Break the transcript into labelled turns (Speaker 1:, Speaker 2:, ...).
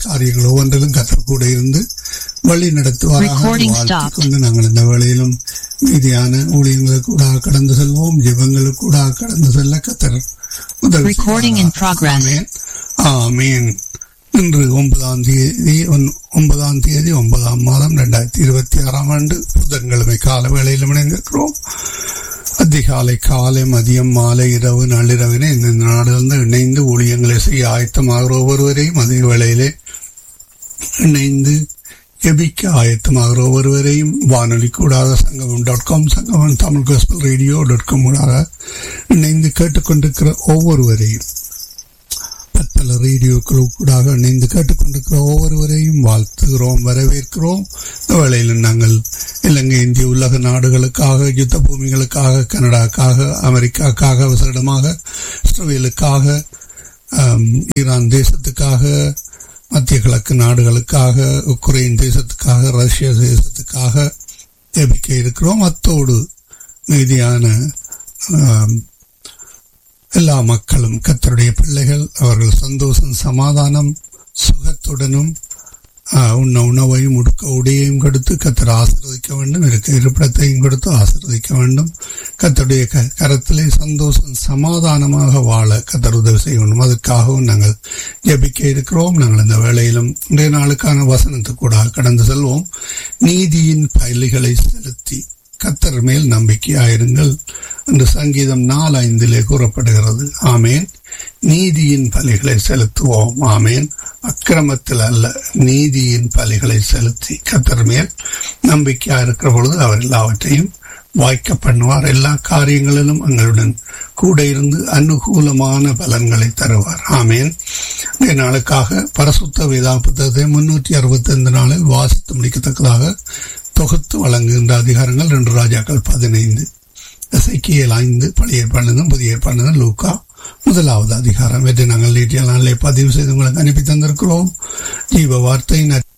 Speaker 1: காரியங்கள் ஒவ்வொன்றிலும் கத்தர் கூட இருந்து வழி நடத்துவாராக
Speaker 2: Recording
Speaker 1: வாழ்த்திக்
Speaker 2: stopped.
Speaker 1: கொண்டு நாங்கள் இந்த வேளையிலும் மீதியான ஊழியங்களுக்கு கூட கடந்து செல்வோம் ஜெபங்களுக்கு கூட கடந்து செல்ல கத்தர் உதவி
Speaker 2: Recording in
Speaker 1: செய்வாராக.
Speaker 2: progress.
Speaker 1: ஆமென். ஆமென் இன்று ஒன்பதாம் தேதி ஒன்- ஒன்பதாம் தேதி ஒன்பதாம் மாதம் இரண்டாயிரத்தி இருபத்தி ஆறாம் ஆண்டு புதன்கிழமை கால வேளையில் இணைந்திருக்கிறோம் அதிகாலை காலை மதியம் மாலை இரவு நள்ளிரவினை இந்த நாடிலிருந்து இணைந்து ஊழியங்களை செய்ய ஆயத்தமாகிற ஒவ்வொருவரையும் அதே வேளையிலே இணைந்து ஜெபிக்க ஆயத்தமாகிற ஒவ்வொருவரையும் வானொலி கூடாக சங்கமம் dot com Sangamam Tamil gospel radio dot com கூடாக இணைந்து கேட்டுக்கொண்டிருக்கிற ஒவ்வொருவரையும் பற்பல ரேடியோக்கள் கூடாக இணைந்து கேட்டுக்கொண்டிருக்கிற ஒவ்வொருவரையும் வாழ்த்துகிறோம் வரவேற்கிறோம் இந்த வேளையில் நாங்கள் இலங்கை இந்திய உலக நாடுகளுக்காக யுத்த பூமிகளுக்காக கனடாக்காக அமெரிக்காக்காக விசேடமாக இஸ்ரேலுக்காக ஆம், ஈரான் தேசத்துக்காக மத்திய கிழக்கு நாடுகளுக்காக உக்ரைன் தேசத்துக்காக ரஷ்யா தேசத்துக்காக ஜெபிக்க இருக்கிறோம் அத்தோடு மீதியான ஆம், எல்லா மக்களும் கத்தருடைய பிள்ளைகள் அவர்கள் சந்தோஷம் சமாதானம் சுகத்துடனும் ஆஹ், உண்ண உணவையும் உடுக்க உடையையும் கொடுத்து கத்தர் ஆசீர்வதிக்க வேண்டும் இருக்க இருப்பிடத்தையும் கொடுத்து ஆசீர்வதிக்க வேண்டும் கத்தருடைய க- கரத்திலே சந்தோஷம் சமாதானமாக வாழ கத்தர் உதவி செய்ய வேண்டும் அதற்காகவும் நாங்கள் ஜெபிக்க இருக்கிறோம் நாங்கள் இந்த வேளையிலும் இன்றைய நாளுக்கான வசனத்துக்கு கூட கடந்து செல்வோம் நீதியின் பயில்களை செலுத்தி கத்தர் மேல் நம்பிக்கையாயிருங்கள் என்று சங்கீதம் நாலு ஐந்திலே கூறப்படுகிறது ஆமேன் நீதியின் பலிகளை செலுத்துவோம் ஆமேன் அக்கிரமத்தில் அல்ல நீதியின் பலிகளை செலுத்தி கத்தர் மேல் நம்பிக்கையா இருக்கிற பொழுது அவர் எல்லாவற்றையும் வாய்க்க பண்ணுவார் எல்லா காரியங்களிலும் எங்களுடன் கூட இருந்து அனுகூலமான பலன்களை தருவார் ஆமேன் இந்த நாளுக்காக பரசுத்த வேதா புத்தகத்தை முன்னூற்றி அறுபத்தி ஐந்து நாளில் வாசித்து முடிக்கத்தக்கதாக தொகுத்து வழங்குகின்ற அதிகாரங்கள் ரெண்டு ராஜாக்கள் பதினைந்து எசைக்கியல் ஐந்து பழைய ஏற்பாடுதும் புதிய ஏற்பாடுதும் லூக்கா முதலாவது அதிகாரம் இவற்றை நாங்கள் நேற்றைய நாளிலே பதிவு செய்து உங்களுக்கு அனுப்பி தந்திருக்கிறோம் ஜீவ வார்த்தை நற்-